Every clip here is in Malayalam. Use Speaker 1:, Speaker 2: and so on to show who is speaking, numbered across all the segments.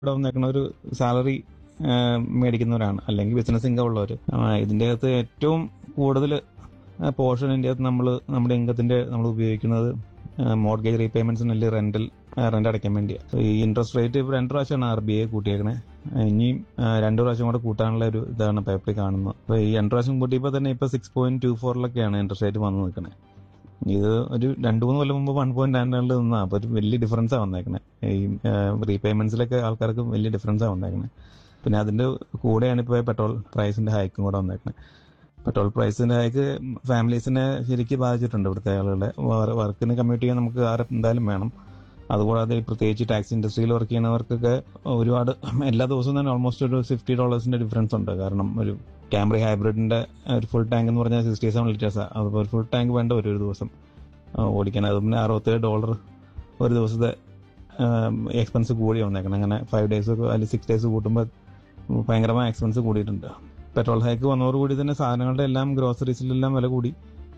Speaker 1: ഇവിടെ വന്നേക്കണ ഒരു സാലറി മേടിക്കുന്നവരാണ് അല്ലെങ്കിൽ ബിസിനസ് ഇൻകം ഉള്ളവർ ഇതിന്റെ അകത്ത് ഏറ്റവും കൂടുതൽ പോർഷൻ ഇതിന്റെ അകത്ത് നമ്മൾ നമ്മുടെ ഇൻകത്തിന്റെ നമ്മൾ ഉപയോഗിക്കുന്നത് മോർഗേജ് റീപേയ്മെന്റ്സിന് അല്ലെങ്കിൽ റെന്റൽ റെന്റ് അടയ്ക്കാൻ വേണ്ടിയാണ് ഈ ഇൻട്രസ്റ്റ് റേറ്റ് ഇപ്പോൾ രണ്ട് പ്രാവശ്യമാണ് ആർ ബി ഐ കൂട്ടിയേക്കണേ ഇനിയും രണ്ട് പ്രാവശ്യം കൂടെ കൂട്ടാനുള്ള ഒരു ഇതാണ് പേപ്പറിൽ കാണുന്നത് അപ്പോൾ ഈ രണ്ട് പ്രാവശ്യം കൂട്ടിയപ്പോൾ തന്നെ ഇപ്പോൾ സിക്സ് പോയിന്റ് ടു ഫോറിലൊക്കെയാണ് ഇൻട്രസ്റ്റ് റേറ്റ് വന്ന് നിൽക്കണേ ഇത് ഒരു രണ്ടു മൂന്ന് കൊല്ലം മുമ്പ് വൺ പോയിന്റ് രണ്ടിൽ നിന്നാ അപ്പൊ ഒരു വലിയ ഡിഫറൻസാ വന്നേക്കണേ ഈ റീപേയ്മെന്റ്സിലൊക്കെ ആൾക്കാർക്ക് വലിയ ഡിഫറൻസാ വന്നേക്കണേ പിന്നെ അതിന്റെ കൂടെയാണ് ഇപ്പോൾ പെട്രോൾ പ്രൈസിന്റെ ഹൈക്കും കൂടെ വന്നേക്കണേ പെട്രോൾ പ്രൈസിന്റെ ഹൈക്ക് ഫാമിലീസിനെ ശരിക്കും ബാധിച്ചിട്ടുണ്ട് ഇവിടുത്തെ ആളുകളെ വർക്കിന് കമ്മ്യൂട്ട് ചെയ്യാൻ നമുക്ക് ആരെ എന്തായാലും വേണം അതുകൂടാതെ ഈ പ്രത്യേകിച്ച് ടാക്സി ഇൻഡസ്ട്രിയിൽ വർക്ക് ചെയ്യുന്നവർക്കൊക്കെ ഒരുപാട് എല്ലാ ദിവസവും തന്നെ ഓൾമോസ്റ്റ് ഒരു ഫിഫ്റ്റി ഡോളേഴ്സിന്റെ ഡിഫറൻസ് ഉണ്ട് കാരണം ഒരു ക്യാമറി ഹൈബ്രിഡിന്റെ ഒരു ഫുൾ ടാങ്ക് എന്ന് പറഞ്ഞാൽ സിക്സ്റ്റി സെവൻ ലിറ്റേഴ്സ് അതുപോലെ ഒരു ഫുൾ ടാങ്ക് വേണ്ട വരും ഒരു ദിവസം ഓടിക്കാൻ അത് പിന്നെ അറുപത്തേഴ് ഡോളർ ഒരു ദിവസത്തെ എക്സ്പെൻസ് കൂടി വന്നേക്കണം അങ്ങനെ ഫൈവ് ഡേയ്സ് അല്ലെങ്കിൽ സിക്സ് ഡേയ്സ് കൂട്ടുമ്പോൾ ഭയങ്കരമായ എക്സ്പെൻസ് കൂടിയിട്ടുണ്ട് പെട്രോൾ ഹൈക്ക് വന്നതോടുകൂടി തന്നെ സാധനങ്ങളുടെ എല്ലാം ഗ്രോസറീസിലെല്ലാം വില കൂടി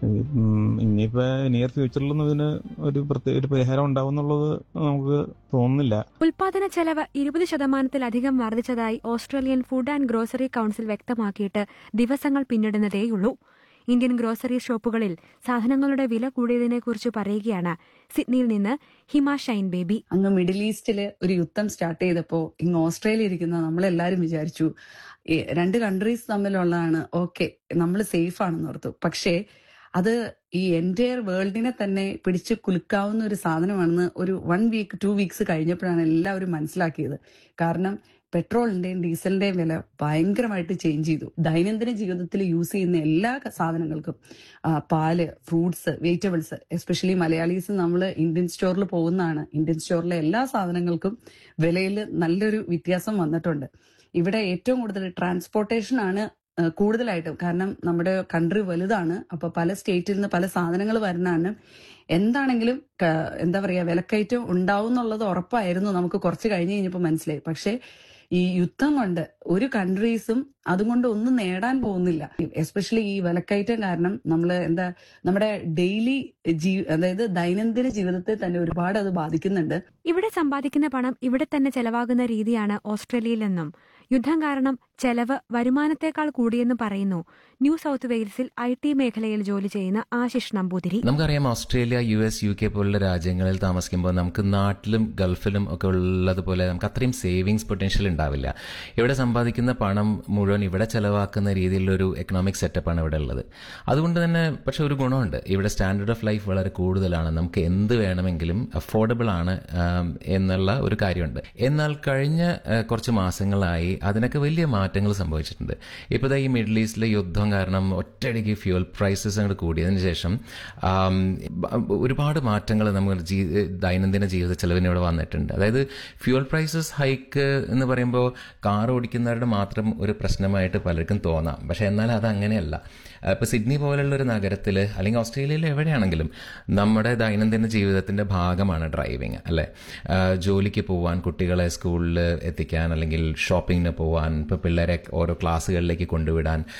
Speaker 1: ഇനിയിപ്പോ നിയർ ഫ്യൂച്ചറിലൊന്നും ഇതിന് ഒരു പ്രത്യേക ഒരു പരിഹാരം ഉണ്ടാവും എന്നുള്ളത് നമുക്ക് തോന്നുന്നില്ല
Speaker 2: ഉൽപാദന ചെലവ് ഇരുപത് ശതമാനത്തിലധികം വർദ്ധിച്ചതായി Australian food and grocery council വ്യക്തമാക്കിയിട്ട് ദിവസങ്ങൾ പിന്നിടുന്നതേയുള്ളൂ ഇന്ത്യൻ ഗ്രോസറി ഷോപ്പുകളിൽ സാധനങ്ങളുടെ വില കൂടിയതിനെക്കുറിച്ച് പറയുകയാണ് സിഡ്നിയിൽ നിന്ന് ഹിമ ഷൈൻ ബേബി
Speaker 3: അങ്ങ് മിഡിൽ ഈസ്റ്റില് ഒരു യുദ്ധം സ്റ്റാർട്ട് ചെയ്തപ്പോ ഇങ്ങ് ഓസ്ട്രേലിയ ഇരിക്കുന്ന നമ്മളെല്ലാരും വിചാരിച്ചു ഈ രണ്ട് കൺട്രീസ് തമ്മിലുള്ളതാണ് ഓക്കെ നമ്മൾ സേഫ് ആണെന്ന് ഓർത്തു പക്ഷേ അത് ഈ എൻറ്റയർ വേൾഡിനെ തന്നെ പിടിച്ച് കുലുക്കാവുന്ന ഒരു സാധനമാണെന്ന് ഒരു വൺ വീക്ക് ടു വീക്സ് കഴിഞ്ഞപ്പോഴാണ് എല്ലാവരും മനസ്സിലാക്കിയത് കാരണം പെട്രോളിന്റെയും ഡീസലിന്റെയും വില ഭയങ്കരമായിട്ട് ചേഞ്ച് ചെയ്തു ദൈനംദിന ജീവിതത്തിൽ യൂസ് ചെയ്യുന്ന എല്ലാ സാധനങ്ങൾക്കും പാല് ഫ്രൂട്ട്സ് വെജിറ്റബിൾസ് എസ്പെഷ്യലി മലയാളീസ് നമ്മൾ ഇന്ത്യൻ സ്റ്റോറിൽ പോകുന്നതാണ് ഇന്ത്യൻ സ്റ്റോറിലെ എല്ലാ സാധനങ്ങൾക്കും വിലയിൽ നല്ലൊരു വ്യത്യാസം വന്നിട്ടുണ്ട് ഇവിടെ ഏറ്റവും കൂടുതൽ ട്രാൻസ്പോർട്ടേഷൻ ആണ് കൂടുതലായിട്ടും കാരണം നമ്മുടെ കൺട്രി വലുതാണ് അപ്പൊ പല സ്റ്റേറ്റിൽ നിന്ന് പല സാധനങ്ങൾ വരുന്നതാണ് എന്താണെങ്കിലും എന്താ പറയാ വിലക്കയറ്റം ഉണ്ടാവും എന്നുള്ളത് ഉറപ്പായിരുന്നു നമുക്ക് കുറച്ച് കഴിഞ്ഞ് കഴിഞ്ഞപ്പോൾ മനസ്സിലായി പക്ഷേ ഈ യുദ്ധം കൊണ്ട് ഒരു കൺട്രീസും അതുകൊണ്ട് ഒന്നും നേടാൻ പോകുന്നില്ല എസ്പെഷ്യലി ഈ വിലക്കയറ്റം കാരണം നമ്മൾ എന്താ നമ്മുടെ ഡെയിലി ജീ അതായത് ദൈനംദിന ജീവിതത്തെ തന്നെ ഒരുപാട് അത് ബാധിക്കുന്നുണ്ട്
Speaker 2: ഇവിടെ സമ്പാദിക്കുന്ന പണം ഇവിടെ തന്നെ ചെലവാകുന്ന രീതിയാണ് ഓസ്ട്രേലിയയിലെന്നും യുദ്ധം കാരണം ചെലവ് വരുമാനത്തെക്കാൾ കൂടിയെന്ന് പറയുന്നു ന്യൂ സൗത്ത് വെയിൽസിൽ ഐ ടി മേഖലയിൽ ജോലി ചെയ്യുന്ന ആശിഷ് നമ്പൂതിരി
Speaker 4: നമുക്കറിയാം Australia U S U K പോലുള്ള രാജ്യങ്ങളിൽ താമസിക്കുമ്പോൾ നമുക്ക് നാട്ടിലും ഗൾഫിലും ഒക്കെ ഉള്ളതുപോലെ നമുക്ക് അത്രയും സേവിങ്സ് പൊട്ടൻഷ്യൽ ഉണ്ടാവില്ല ഇവിടെ സമ്പാദിക്കുന്ന പണം മുഴുവൻ ഇവിടെ ചെലവാക്കുന്ന രീതിയിലൊരു എക്കണോമിക് സെറ്റപ്പാണ് ഇവിടെ ഉള്ളത് അതുകൊണ്ട് തന്നെ പക്ഷെ ഒരു ഗുണമുണ്ട് ഇവിടെ സ്റ്റാൻഡേർഡ് ഓഫ് ലൈഫ് വളരെ കൂടുതലാണ് നമുക്ക് എന്ത് വേണമെങ്കിലും അഫോർഡബിൾ ആണ് എന്നുള്ള ഒരു കാര്യമുണ്ട് എന്നാൽ കഴിഞ്ഞ കുറച്ച് മാസങ്ങളായി അതിനൊക്കെ വലിയ മാറ്റങ്ങൾ സംഭവിച്ചിട്ടുണ്ട് ഇപ്പോൾ ഈ മിഡിൽ ഈസ്റ്റിലെ യുദ്ധം കാരണം ഒറ്റയടിക്ക് ഫ്യൂൽ പ്രൈസസ് അങ്ങോട്ട് കൂടിയതിനു ശേഷം ഒരുപാട് മാറ്റങ്ങൾ നമ്മൾ ദൈനംദിന ജീവിത ചെലവിന് ഇവിടെ വന്നിട്ടുണ്ട് അതായത് ഫ്യൂൽ പ്രൈസസ് ഹൈക്ക് എന്ന് പറയുമ്പോൾ കാർ ഓടിക്കുന്നവരുടെ മാത്രം ഒരു പ്രശ്നമായിട്ട് പലർക്കും തോന്നാം പക്ഷെ എന്നാൽ അത് അങ്ങനെയല്ല ഇപ്പോൾ സിഡ്നി പോലുള്ള ഒരു നഗരത്തിൽ അല്ലെങ്കിൽ ഓസ്ട്രേലിയയിൽ എവിടെയാണെങ്കിലും നമ്മുടെ ദൈനംദിന ജീവിതത്തിന്റെ ഭാഗമാണ് ഡ്രൈവിംഗ് അല്ലേ ജോലിക്ക് പോവാൻ കുട്ടികളെ സ്കൂളിൽ എത്തിക്കാൻ അല്ലെങ്കിൽ ഷോപ്പിങ്ങിന് പോവാൻ ഇപ്പോൾ പിള്ളേരെ ഓരോ ക്ലാസ്സുകളിലേക്ക് കൊണ്ടുവിടാൻ